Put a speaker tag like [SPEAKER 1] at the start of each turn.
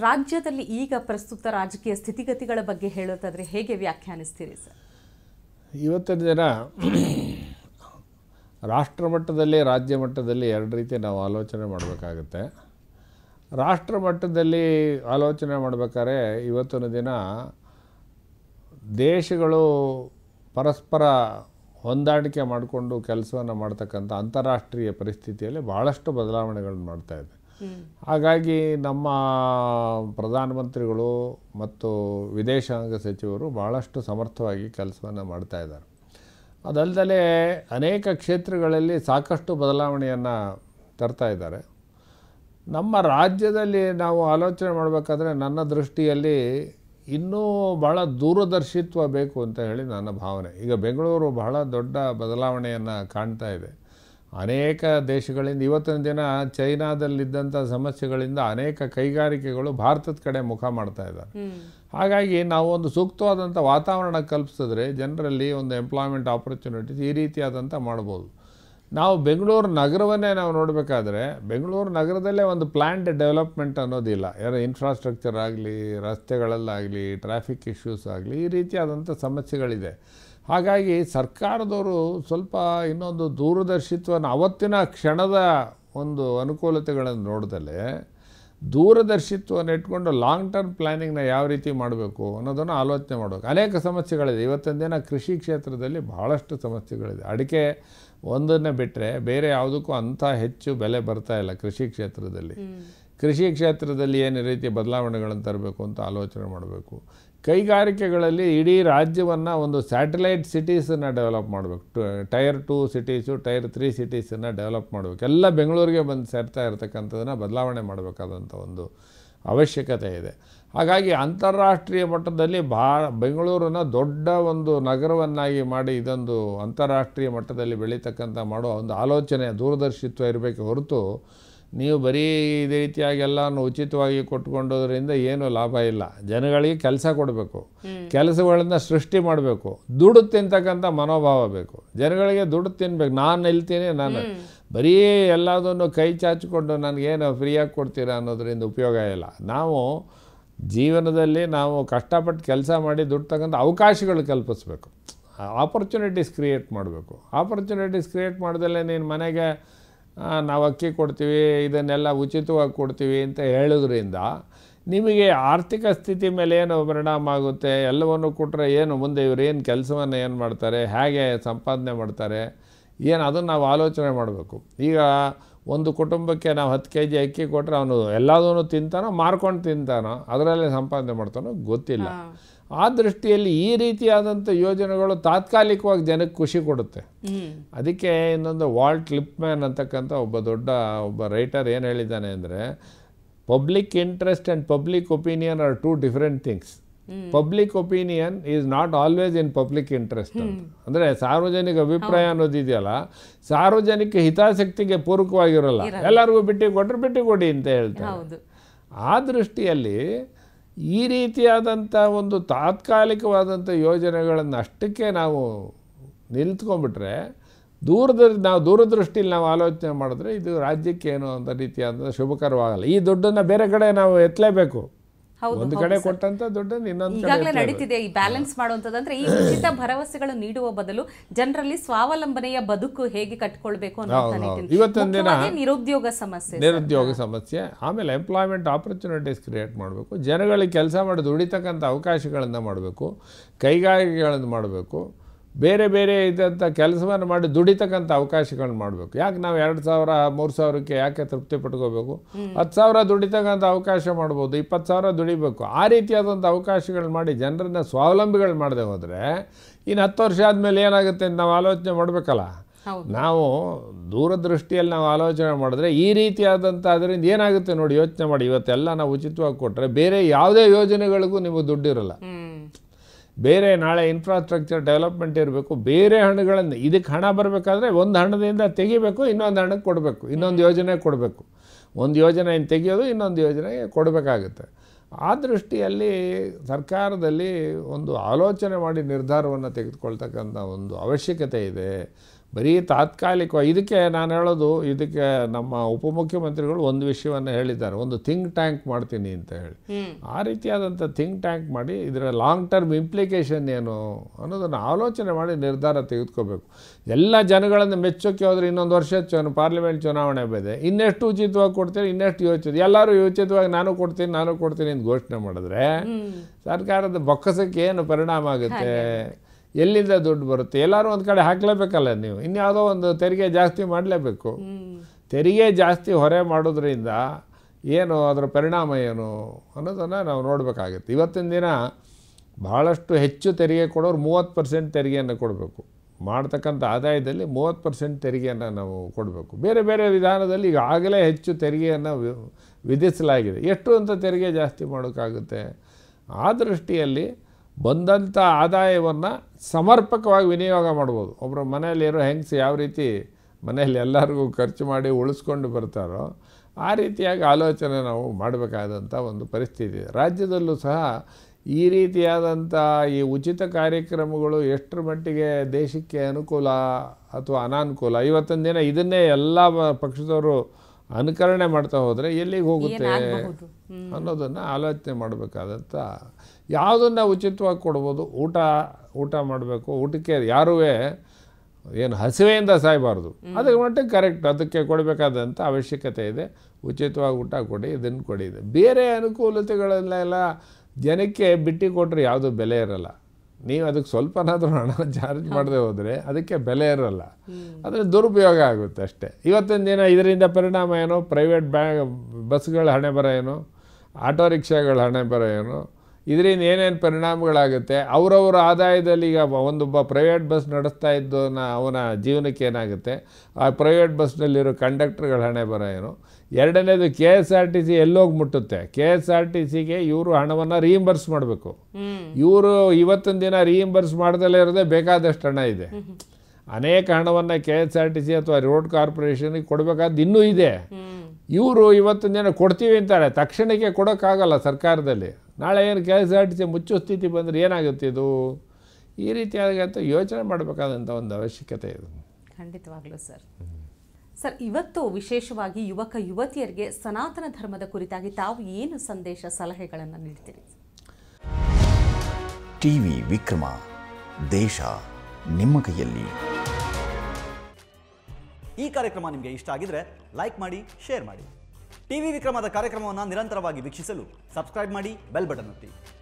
[SPEAKER 1] ರಾಜ್ಯದಲ್ಲಿ ಈಗ ಪ್ರಸ್ತುತ ರಾಜಕೀಯ ಸ್ಥಿತಿಗತಿಗಳ ಬಗ್ಗೆ ಹೇಳೋದಾದ್ರೆ ಹೇಗೆ ವ್ಯಾಖ್ಯಾನಿಸ್ತೀರಿ ಸರ್
[SPEAKER 2] ಇವತ್ತಿನ ದಿನ ರಾಷ್ಟ್ರ ಮಟ್ಟದಲ್ಲಿ ರಾಜ್ಯ ಮಟ್ಟದಲ್ಲಿ ಎರಡು ರೀತಿ ನಾವು ಆಲೋಚನೆ ಮಾಡಬೇಕಾಗತ್ತೆ ರಾಷ್ಟ್ರ ಮಟ್ಟದಲ್ಲಿ ಆಲೋಚನೆ ಮಾಡಬೇಕಾದ್ರೆ ಇವತ್ತಿನ ದಿನ ದೇಶಗಳು ಪರಸ್ಪರ ಹೊಂದಾಣಿಕೆ ಮಾಡಿಕೊಂಡು ಕೆಲಸವನ್ನು ಮಾಡ್ತಕ್ಕಂಥ ಅಂತಾರಾಷ್ಟ್ರೀಯ ಪರಿಸ್ಥಿತಿಯಲ್ಲಿ ಭಾಳಷ್ಟು ಬದಲಾವಣೆಗಳನ್ನು ಮಾಡ್ತಾ ಇದೆ ಹಾಗಾಗಿ ನಮ್ಮ ಪ್ರಧಾನಮಂತ್ರಿಗಳು ಮತ್ತು ವಿದೇಶಾಂಗ ಸಚಿವರು ಭಾಳಷ್ಟು ಸಮರ್ಥವಾಗಿ ಕೆಲಸವನ್ನು ಮಾಡ್ತಾ ಇದ್ದಾರೆ ಅದಲ್ಲದೆ ಅನೇಕ ಕ್ಷೇತ್ರಗಳಲ್ಲಿ ಸಾಕಷ್ಟು ಬದಲಾವಣೆಯನ್ನು ತರ್ತಾ ಇದ್ದಾರೆ ನಮ್ಮ ರಾಜ್ಯದಲ್ಲಿ ನಾವು ಆಲೋಚನೆ ಮಾಡಬೇಕಾದ್ರೆ ನನ್ನ ದೃಷ್ಟಿಯಲ್ಲಿ ಇನ್ನೂ ಬಹಳ ದೂರದರ್ಶಿತ್ವ ಬೇಕು ಅಂತ ಹೇಳಿ ನನ್ನ ಭಾವನೆ ಈಗ ಬೆಂಗಳೂರು ಬಹಳ ದೊಡ್ಡ ಬದಲಾವಣೆಯನ್ನು ಕಾಣ್ತಾ ಇದೆ ಅನೇಕ ದೇಶಗಳಿಂದ ಇವತ್ತಿನ ದಿನ ಚೈನಾದಲ್ಲಿದ್ದಂಥ ಸಮಸ್ಯೆಗಳಿಂದ ಅನೇಕ ಕೈಗಾರಿಕೆಗಳು ಭಾರತದ ಕಡೆ ಮುಖ ಮಾಡ್ತಾ ಇದ್ದಾರೆ ಹಾಗಾಗಿ ನಾವು ಒಂದು ಸೂಕ್ತವಾದಂಥ ವಾತಾವರಣ ಕಲ್ಪಿಸಿದ್ರೆ ಜನರಲ್ಲಿ ಒಂದು ಎಂಪ್ಲಾಯ್ಮೆಂಟ್ ಆಪರ್ಚುನಿಟೀಸ್ ಈ ರೀತಿಯಾದಂಥ ಮಾಡ್ಬೋದು ನಾವು ಬೆಂಗಳೂರು ನಗರವನ್ನೇ ನಾವು ನೋಡಬೇಕಾದ್ರೆ ಬೆಂಗಳೂರು ನಗರದಲ್ಲೇ ಒಂದು ಪ್ಲ್ಯಾಂಡ್ ಡೆವಲಪ್ಮೆಂಟ್ ಅನ್ನೋದಿಲ್ಲ ಯಾರೋ ಇನ್ಫ್ರಾಸ್ಟ್ರಕ್ಚರ್ ಆಗಲಿ ರಸ್ತೆಗಳಲ್ಲಾಗಲಿ ಟ್ರಾಫಿಕ್ ಇಶ್ಯೂಸ್ ಆಗಲಿ ಈ ರೀತಿಯಾದಂಥ ಸಮಸ್ಯೆಗಳಿದೆ ಹಾಗಾಗಿ ಸರ್ಕಾರದವರು ಸ್ವಲ್ಪ ಇನ್ನೊಂದು ದೂರದರ್ಶಿತ್ವನ ಅವತ್ತಿನ ಕ್ಷಣದ ಒಂದು ಅನುಕೂಲತೆಗಳನ್ನು ನೋಡ್ದಲೇ ದೂರದರ್ಶಿತ್ವವನ್ನು ಇಟ್ಕೊಂಡು ಲಾಂಗ್ ಟರ್ಮ್ ಪ್ಲ್ಯಾನಿಂಗ್ನ ಯಾವ ರೀತಿ ಮಾಡಬೇಕು ಅನ್ನೋದನ್ನು ಆಲೋಚನೆ ಮಾಡಬೇಕು ಅನೇಕ ಸಮಸ್ಯೆಗಳಿದೆ ಇವತ್ತಿನ ದಿನ ಕೃಷಿ ಕ್ಷೇತ್ರದಲ್ಲಿ ಭಾಳಷ್ಟು ಸಮಸ್ಯೆಗಳಿದೆ ಅಡಿಕೆ ಒಂದನ್ನೇ ಬಿಟ್ಟರೆ ಬೇರೆ ಯಾವುದಕ್ಕೂ ಅಂಥ ಹೆಚ್ಚು ಬೆಲೆ ಬರ್ತಾ ಇಲ್ಲ ಕೃಷಿ ಕ್ಷೇತ್ರದಲ್ಲಿ ಕೃಷಿ ಕ್ಷೇತ್ರದಲ್ಲಿ ಏನು ರೀತಿ ಬದಲಾವಣೆಗಳನ್ನು ತರಬೇಕು ಅಂತ ಆಲೋಚನೆ ಮಾಡಬೇಕು ಕೈಗಾರಿಕೆಗಳಲ್ಲಿ ಇಡೀ ರಾಜ್ಯವನ್ನು ಒಂದು ಸ್ಯಾಟಲೈಟ್ ಸಿಟೀಸನ್ನು ಡೆವಲಪ್ ಮಾಡಬೇಕು tier two cities tier three ಸಿಟೀಸನ್ನು ಡೆವಲಪ್ ಮಾಡಬೇಕು ಎಲ್ಲ ಬೆಂಗಳೂರಿಗೆ ಬಂದು ಸೇರ್ತಾ ಇರತಕ್ಕಂಥದ್ದನ್ನು ಬದಲಾವಣೆ ಮಾಡಬೇಕಾದಂಥ ಒಂದು ಅವಶ್ಯಕತೆ ಇದೆ ಹಾಗಾಗಿ ಅಂತಾರಾಷ್ಟ್ರೀಯ ಮಟ್ಟದಲ್ಲಿ ಭಾ ಬೆಂಗಳೂರನ್ನ ದೊಡ್ಡ ಒಂದು ನಗರವನ್ನಾಗಿ ಮಾಡಿ ಇದೊಂದು ಅಂತಾರಾಷ್ಟ್ರೀಯ ಮಟ್ಟದಲ್ಲಿ ಬೆಳೀತಕ್ಕಂಥ ಮಾಡೋ ಒಂದು ಆಲೋಚನೆ ದೂರದರ್ಶಿತ್ವ ಇರಬೇಕು ಹೊರತು ನೀವು ಬರೀ ಇದೇ ರೀತಿಯಾಗಿ ಎಲ್ಲನೂ ಉಚಿತವಾಗಿ ಕೊಟ್ಕೊಂಡೋದ್ರಿಂದ ಏನೂ ಲಾಭ ಇಲ್ಲ ಜನಗಳಿಗೆ ಕೆಲಸ ಕೊಡಬೇಕು ಕೆಲಸಗಳನ್ನ ಸೃಷ್ಟಿ ಮಾಡಬೇಕು ದುಡ್ಡು ತಿಂತಕ್ಕಂಥ ಮನೋಭಾವ ಬೇಕು ಜನಗಳಿಗೆ ದುಡ್ಡು ತಿನ್ಬೇಕು ನಾನು ನಿಲ್ತೀನಿ ನಾನು ಬರೀ ಎಲ್ಲದನ್ನು ಕೈ ಚಾಚಿಕೊಂಡು ನನಗೇನು ಫ್ರೀಯಾಗಿ ಕೊಡ್ತೀರಾ ಅನ್ನೋದ್ರಿಂದ ಉಪಯೋಗ ಇಲ್ಲ ನಾವು ಜೀವನದಲ್ಲಿ ನಾವು ಕಷ್ಟಪಟ್ಟು ಕೆಲಸ ಮಾಡಿ ದುಡ್ಡು ತಗೊಂಡು ಅವಕಾಶಗಳು ಕಲ್ಪಿಸ್ಬೇಕು ಆಪರ್ಚುನಿಟೀಸ್ ಕ್ರಿಯೇಟ್ ಮಾಡಬೇಕು ಆಪರ್ಚುನಿಟೀಸ್ ಕ್ರಿಯೇಟ್ ಮಾಡ್ದಲ್ಲೇ ನೀನು ಮನೆಗೆ ಆ, ನಾವು ಅಕ್ಕಿ ಕೊಡ್ತೀವಿ ಇದನ್ನೆಲ್ಲ ಉಚಿತವಾಗಿ ಕೊಡ್ತೀವಿ ಅಂತ ಹೇಳೋದ್ರಿಂದ ನಿಮಗೆ ಆರ್ಥಿಕ ಸ್ಥಿತಿ ಮೇಲೆ ಏನು ಪರಿಣಾಮ ಆಗುತ್ತೆ ಎಲ್ಲವನ್ನು ಕೊಟ್ಟರೆ ಏನು ಮುಂದೆ ಇವ್ರು ಏನು ಕೆಲಸವನ್ನು ಏನು ಮಾಡ್ತಾರೆ ಹೇಗೆ ಸಂಪಾದನೆ ಮಾಡ್ತಾರೆ ಏನು ಅದನ್ನು ನಾವು ಆಲೋಚನೆ ಮಾಡಬೇಕು ಈಗ ಒಂದು ಕುಟುಂಬಕ್ಕೆ ನಾವು ಹತ್ತು ಕೆ ಜಿ ಅಕ್ಕಿ ಕೊಟ್ಟರೆ ಅವನು ಎಲ್ಲದನ್ನು ತಿಂತಾನೋ ಮಾರ್ಕೊಂಡು ತಿಂತಾನೋ ಅದರಲ್ಲೇ ಸಂಪಾದನೆ ಮಾಡ್ತಾನೋ ಗೊತ್ತಿಲ್ಲ ಆ ದೃಷ್ಟಿಯಲ್ಲಿ ಈ ರೀತಿಯಾದಂಥ ಯೋಜನೆಗಳು ತಾತ್ಕಾಲಿಕವಾಗಿ ಜನಕ್ಕೆ ಖುಷಿ ಕೊಡುತ್ತೆ
[SPEAKER 1] ಹ್ಮ್
[SPEAKER 2] ಅದಕ್ಕೆ ಇನ್ನೊಂದು ವಾಲ್ಟ್ ಲಿಪ್ಮ್ಯಾನ್ ಅಂತಕ್ಕಂಥ ಒಬ್ಬ ದೊಡ್ಡ ಒಬ್ಬ ರೈಟರ್ ಏನು ಹೇಳಿದ್ದಾನೆ ಅಂದರೆ public interest and public opinion are two different things public opinion is not always in public interest ಅಂತ ಅಂದರೆ ಸಾರ್ವಜನಿಕ ಅಭಿಪ್ರಾಯ ಅನ್ನೋದಿದೆಯಲ್ಲ ಸಾರ್ವಜನಿಕ ಹಿತಾಸಕ್ತಿಗೆ ಪೂರಕವಾಗಿರಲ್ಲ ಎಲ್ಲರಿಗೂ ಬಿಟ್ಟು ಕೊಟ್ಟರೆ ಬಿಟ್ಟು ಕೊಡಿ ಅಂತ ಹೇಳ್ತಾರೆ
[SPEAKER 1] ಹೌದು
[SPEAKER 2] ಆ ದೃಷ್ಟಿಯಲ್ಲಿ ಈ ರೀತಿಯಾದಂಥ ಒಂದು ತಾತ್ಕಾಲಿಕವಾದಂಥ ಯೋಜನೆಗಳನ್ನು ಅಷ್ಟಕ್ಕೆ ನಾವು ನಿಲ್ತ್ಕೊಂಡ್ಬಿಟ್ರೆ ದೂರದ ನಾವು ದೂರದೃಷ್ಟಿಯಲ್ಲಿ ನಾವು ಆಲೋಚನೆ ಮಾಡಿದ್ರೆ ಇದು ರಾಜ್ಯಕ್ಕೆ ಏನು ಅಂತ ರೀತಿಯಾದ ಶುಭಕರವಾಗಲ್ಲ ಈ ದುಡ್ಡನ್ನು ಬೇರೆ ಕಡೆ ನಾವು ಎತ್ತಲೇಬೇಕು
[SPEAKER 1] ಹೌದು,
[SPEAKER 2] ಒಂದು ಕಡೆ ಕೊಟ್ಟಂತ ದುಡ್ಡನ್ನು ಇನ್ನೊಂದು ಕಡೆ
[SPEAKER 1] ಈಗಾಗಲೇ ನಡೀತಿದೆ ಈ ಬ್ಯಾಲೆನ್ಸ್ ಮಾಡುವಂತದಂದ್ರೆ ಈ ಉಚಿತ ಭರವಸೆಗಳು ನೀಡುವ ಬದಲು ಜನರಲ್ಲಿ ಸ್ವಾವಲಂಬನೆಯ ಬದುಕು ಹೇಗೆ ಕಟ್ಕೊಳ್ಬೇಕು ಅನ್ನೋ
[SPEAKER 2] ಹೌದು, ಹೌದು.
[SPEAKER 1] ನಿಟ್ಟಿನಲ್ಲಿ.
[SPEAKER 2] ಇವತ್ತಿನ ದಿನ
[SPEAKER 1] ಮುಖ್ಯವಾಗಿ ನಿರುದ್ಯೋಗ ಸಮಸ್ಯೆ
[SPEAKER 2] ನಿರುದ್ಯೋಗ ಸಮಸ್ಯೆ ಆಮೇಲೆ ಎಂಪ್ಲಾಯ್ಮೆಂಟ್ ಆಪರ್ಚುನಿಟೀಸ್ ಕ್ರಿಯೇಟ್ ಮಾಡಬೇಕು ಜನಗಳಿಗೆ ಕೆಲಸ ಮಾಡಿ ದುಡಿತಕ್ಕಂಥ ಅವಕಾಶಗಳನ್ನು ಮಾಡಬೇಕು ಕೈಗಾರಿಕೆಗಳನ್ನು ಮಾಡಬೇಕು ಬೇರೆ ಬೇರೆ ಇದ್ದಂಥ ಕೆಲಸವನ್ನು ಮಾಡಿ ದುಡಿತಕ್ಕಂಥ ಅವಕಾಶಗಳನ್ನ ಮಾಡಬೇಕು ಯಾಕೆ ನಾವು ಎರಡು ಸಾವಿರ ಮೂರು ಸಾವಿರಕ್ಕೆ ಯಾಕೆ ತೃಪ್ತಿ ಪಟ್ಕೋಬೇಕು ಹತ್ತು ಸಾವಿರ ದುಡಿತಕ್ಕಂಥ ಅವಕಾಶ ಮಾಡ್ಬೋದು ಇಪ್ಪತ್ತು ಸಾವಿರ ದುಡಿಬೇಕು ಆ ರೀತಿಯಾದಂಥ ಅವಕಾಶಗಳು ಮಾಡಿ ಜನರನ್ನ ಸ್ವಾವಲಂಬಿಗಳು ಮಾಡದೆ ಹೋದರೆ ಇನ್ನು ಹತ್ತು ವರ್ಷ ಆದಮೇಲೆ ಏನಾಗುತ್ತೆ ಅಂತ ನಾವು ಆಲೋಚನೆ ಮಾಡಬೇಕಲ್ಲ
[SPEAKER 1] ಹೌದು.
[SPEAKER 2] ನಾವು ದೂರದೃಷ್ಟಿಯಲ್ಲಿ ನಾವು ಆಲೋಚನೆ ಮಾಡಿದ್ರೆ ಈ ರೀತಿಯಾದಂಥ ಅದರಿಂದ ಏನಾಗುತ್ತೆ ನೋಡಿ ಯೋಚನೆ ಮಾಡಿ ಇವತ್ತೆಲ್ಲ ನಾವು ಉಚಿತವಾಗಿ ಕೊಟ್ಟರೆ ಬೇರೆ ಯಾವುದೇ ಯೋಜನೆಗಳಿಗೂ ನಿಮಗೆ ದುಡ್ಡಿರಲ್ಲ
[SPEAKER 1] ಹ್ಮ್
[SPEAKER 2] ಬೇರೆ ನಾಳೆ ಇನ್ಫ್ರಾಸ್ಟ್ರಕ್ಚರ್ ಡೆವಲಪ್ಮೆಂಟ್ ಇರಬೇಕು ಬೇರೆ ಹಣಗಳನ್ನು ಇದಕ್ಕೆ ಹಣ ಬರಬೇಕಾದ್ರೆ ಒಂದು ಹಣದಿಂದ ತೆಗಿಬೇಕು ಇನ್ನೊಂದು ಹಣಕ್ಕೆ ಕೊಡಬೇಕು ಇನ್ನೊಂದು ಯೋಜನೆ ಕೊಡಬೇಕು ಒಂದು ಯೋಜನೆಯನ್ನು ತೆಗೆಯೋದು ಇನ್ನೊಂದು ಯೋಜನೆಗೆ ಕೊಡಬೇಕಾಗುತ್ತೆ ಆ ದೃಷ್ಟಿಯಲ್ಲಿ ಸರ್ಕಾರದಲ್ಲಿ ಒಂದು ಆಲೋಚನೆ ಮಾಡಿ ನಿರ್ಧಾರವನ್ನು ತೆಗೆದುಕೊಳ್ತಕ್ಕಂಥ ಒಂದು ಅವಶ್ಯಕತೆ ಇದೆ ಬರೀ ತಾತ್ಕಾಲಿಕ ಇದಕ್ಕೆ ನಾನು ಹೇಳೋದು ಇದಕ್ಕೆ ನಮ್ಮ ಉಪಮುಖ್ಯಮಂತ್ರಿಗಳು ಒಂದು ವಿಷಯವನ್ನು ಹೇಳಿದ್ದಾರೆ ಒಂದು ಥಿಂಕ್ ಟ್ಯಾಂಕ್ ಮಾಡ್ತೀನಿ ಅಂತ ಹೇಳಿ ಆ ರೀತಿಯಾದಂಥ ಥಿಂಕ್ ಟ್ಯಾಂಕ್ ಮಾಡಿ ಇದರ ಲಾಂಗ್ ಟರ್ಮ್ ಇಂಪ್ಲಿಕೇಶನ್ ಏನು ಅನ್ನೋದನ್ನು ಆಲೋಚನೆ ಮಾಡಿ ನಿರ್ಧಾರ ತೆಗೆದುಕೋಬೇಕು ಎಲ್ಲ ಜನಗಳನ್ನು ಮೆಚ್ಚೋಕ್ಕೆ ಹೋದರೆ ಇನ್ನೊಂದು ವರ್ಷ ಚುನ ಪಾರ್ಲಿಮೆಂಟ್ ಚುನಾವಣೆ ಬೇದೆ ಇನ್ನೆಷ್ಟು ಉಚಿತವಾಗಿ ಕೊಡ್ತೀನಿ ಇನ್ನೆಷ್ಟು ಯೋಚಿತ ಎಲ್ಲರೂ ಉಚಿತವಾಗಿ ನಾನು ಕೊಡ್ತೀನಿ ನಾನು ಕೊಡ್ತೀನಿ ಅಂತ ಘೋಷಣೆ ಮಾಡಿದ್ರೆ ಸರ್ಕಾರದ ಬೊಕ್ಕಸಕ್ಕೆ ಏನು ಪರಿಣಾಮ ಆಗುತ್ತೆ ಎಲ್ಲಿಂದ ದುಡ್ಡು ಬರುತ್ತೆ ಎಲ್ಲರೂ ಒಂದು ಕಡೆ ಹಾಕಲೇಬೇಕಲ್ಲ ನೀವು ಇನ್ಯಾವುದೋ ಒಂದು ತೆರಿಗೆ ಜಾಸ್ತಿ ಮಾಡಲೇಬೇಕು ತೆರಿಗೆ ಜಾಸ್ತಿ ಹೊರೆ ಮಾಡೋದ್ರಿಂದ ಏನು ಅದರ ಪರಿಣಾಮ ಏನು ಅನ್ನೋದನ್ನು ನಾವು ನೋಡಬೇಕಾಗುತ್ತೆ ಇವತ್ತಿನ ದಿನ ಭಾಳಷ್ಟು ಹೆಚ್ಚು ತೆರಿಗೆ ಕೊಡೋರು ಮೂವತ್ತು ಪರ್ಸೆಂಟ್ ತೆರಿಗೆಯನ್ನು ಕೊಡಬೇಕು ಮಾಡ್ತಕ್ಕಂಥ ಆದಾಯದಲ್ಲಿ ಮೂವತ್ತು ಪರ್ಸೆಂಟ್ ತೆರಿಗೆಯನ್ನು ನಾವು ಕೊಡಬೇಕು ಬೇರೆ ಬೇರೆ ವಿಧಾನದಲ್ಲಿ ಈಗಾಗಲೇ ಹೆಚ್ಚು ತೆರಿಗೆಯನ್ನು ವಿ- ವಿಧಿಸಲಾಗಿದೆ ಎಷ್ಟು ಅಂತ ತೆರಿಗೆ ಜಾಸ್ತಿ ಮಾಡೋಕ್ಕಾಗುತ್ತೆ ಆ ದೃಷ್ಟಿಯಲ್ಲಿ ಬಂದಂಥ ಆದಾಯವನ್ನು ಸಮರ್ಪಕವಾಗಿ ವಿನಿಯೋಗ ಮಾಡ್ಬೋದು ಒಬ್ಬರು ಮನೆಯಲ್ಲಿರೋ ಹೆಂಗಸು ಯಾವ ರೀತಿ ಮನೆಯಲ್ಲಿ ಎಲ್ಲರಿಗೂ ಖರ್ಚು ಮಾಡಿ ಉಳಿಸ್ಕೊಂಡು ಬರ್ತಾರೋ ಆ ರೀತಿಯಾಗಿ ಆಲೋಚನೆ ನಾವು ಮಾಡಬೇಕಾದಂಥ ಒಂದು ಪರಿಸ್ಥಿತಿ ಇದೆ ರಾಜ್ಯದಲ್ಲೂ ಸಹ ಈ ರೀತಿಯಾದಂಥ ಈ ಉಚಿತ ಕಾರ್ಯಕ್ರಮಗಳು ಎಷ್ಟರ ಮಟ್ಟಿಗೆ ದೇಶಕ್ಕೆ ಅನುಕೂಲ ಅಥವಾ ಅನಾನುಕೂಲ ಇವತ್ತಿನ ದಿನ ಇದನ್ನೇ ಎಲ್ಲ ಬ- ಪಕ್ಷದವರು ಅನುಕರಣೆ ಮಾಡ್ತಾ ಹೋದರೆ ಎಲ್ಲಿಗೆ ಹೋಗುತ್ತೆ
[SPEAKER 1] ಏನಾಗಬಹುದು
[SPEAKER 2] ಅನ್ನೋದನ್ನು ಆಲೋಚನೆ ಮಾಡಬೇಕಾದಂಥ ಯಾವುದನ್ನು ಉಚಿತವಾಗಿ ಕೊಡ್ಬೋದು ಊಟ ಊಟ ಮಾಡಬೇಕು ಊಟಕ್ಕೆ ಯಾರೂ ಏನು ಹಸಿವೆಯಿಂದ ಸಾಯಬಾರ್ದು ಅದಕ್ಕೆ ಮಟ್ಟಿಗೆ ಕರೆಕ್ಟ್ ಅದಕ್ಕೆ ಕೊಡಬೇಕಾದಂಥ ಅವಶ್ಯಕತೆ ಇದೆ ಉಚಿತವಾಗಿ ಊಟ ಕೊಡಿ ಇದನ್ನು ಕೊಡಿ ಇದೆ ಬೇರೆ ಅನುಕೂಲತೆಗಳನ್ನೆಲ್ಲ ಜನಕ್ಕೆ ಬಿಟ್ಟು ಕೊಟ್ಟರೆ ಯಾವುದೂ ಬೆಲೆ ಇರಲ್ಲ ನೀವು ಅದಕ್ಕೆ ಸ್ವಲ್ಪನಾದರೂ ಹಣ ಚಾರ್ಜ್ ಮಾಡದೆ ಹೋದರೆ ಅದಕ್ಕೆ ಬೆಲೆ ಇರಲ್ಲ ಆದರೆ ದುರುಪಯೋಗ ಆಗುತ್ತೆ ಅಷ್ಟೇ ಇವತ್ತಿನ ದಿನ ಇದರಿಂದ ಪರಿಣಾಮ ಏನು ಪ್ರೈವೇಟ್ ಬ್ಯಾ ಬಸ್ಗಳ ಹಣೆ ಬರ ಏನು ಆಟೋ ರಿಕ್ಷಾಗಳ ಹಣೆ ಬರ ಏನು ಇದರಿಂದ ಏನೇನು ಪರಿಣಾಮಗಳಾಗುತ್ತೆ ಅವರವರ ಆದಾಯದಲ್ಲಿ ಈಗ ಬ- ಒಂದೊಬ್ಬ ಪ್ರೈವೇಟ್ ಬಸ್ ನಡೆಸ್ತಾ ಇದ್ದವನ ಅವನ ಜೀವನಕ್ಕೆ ಏನಾಗುತ್ತೆ ಆ ಪ್ರೈವೇಟ್ ಬಸ್ನಲ್ಲಿರೋ ಕಂಡಕ್ಟರ್ಗಳ ಹಣೆ ಬರ ಏನು ಎರಡನೇದು K S R T C ಎಲ್ಲೋಗಿ ಮುಟ್ಟುತ್ತೆ ಕೆ ಎಸ್ ಆರ್ ಟಿ ಸಿಗೆ ಇವರು ಹಣವನ್ನು ರೀಇಂಬರ್ಸ್ ಮಾಡಬೇಕು
[SPEAKER 1] ಹ್ಮ್
[SPEAKER 2] ಇವರು ಇವತ್ತಿನ ದಿನ ರೀಇಂಬರ್ಸ್ ಮಾಡ್ದಲೇ ಇರೋದೇ ಬೇಕಾದಷ್ಟು ಹಣ ಇದೆ ಅನೇಕ ಹಣವನ್ನು K S R T C ಅಥವಾ ರೋಡ್ ಕಾರ್ಪೊರೇಷನ್ಗೆ ಕೊಡಬೇಕಾದ್ದು ಇನ್ನೂ ಇದೆ
[SPEAKER 1] ಹ್ಮ್
[SPEAKER 2] ಇವರು ಇವತ್ತಿನ ದಿನ ಕೊಡ್ತೀವಿ ಅಂತಾರೆ ತಕ್ಷಣಕ್ಕೆ ಕೊಡೋಕ್ಕಾಗಲ್ಲ ಸರ್ಕಾರದಲ್ಲಿ ನಾಳೆ ಏನು K S R T C ಮುಚ್ಚೋ ಸ್ಥಿತಿ ಬಂದರೆ ಏನಾಗುತ್ತೆ ಇದು ಈ ರೀತಿಯಾದಂಥ ಯೋಚನೆ ಮಾಡಬೇಕಾದಂಥ ಒಂದು ಅವಶ್ಯಕತೆ ಇದೆ
[SPEAKER 1] ಖಂಡಿತವಾಗ್ಲೂ ಸರ್ ಸರ್ ಇವತ್ತು ವಿಶೇಷವಾಗಿ ಯುವಕ ಯುವತಿಯರಿಗೆ ಸನಾತನ ಧರ್ಮದ ಕುರಿತಾಗಿ ತಾವು ಏನು ಸಂದೇಶ ಸಲಹೆಗಳನ್ನು ನೀಡ್ತೀರಿ
[SPEAKER 3] ಟಿವಿ ವಿಕ್ರಮ ದೇಶ ನಿಮ್ಮ ಕೈಯಲ್ಲಿ
[SPEAKER 4] ಈ ಕಾರ್ಯಕ್ರಮ ನಿಮಗೆ ಇಷ್ಟ ಆಗಿದ್ರೆ ಲೈಕ್ ಮಾಡಿ ಶೇರ್ ಮಾಡಿ ಟಿವಿ ವಿಕ್ರಮದ ಕಾರ್ಯಕ್ರಮವನ್ನು ನಿರಂತರವಾಗಿ ವೀಕ್ಷಿಸಲು ಸಬ್ಸ್ಕ್ರೈಬ್ ಮಾಡಿ ಬೆಲ್ ಬಟನ್ ಒತ್ತಿ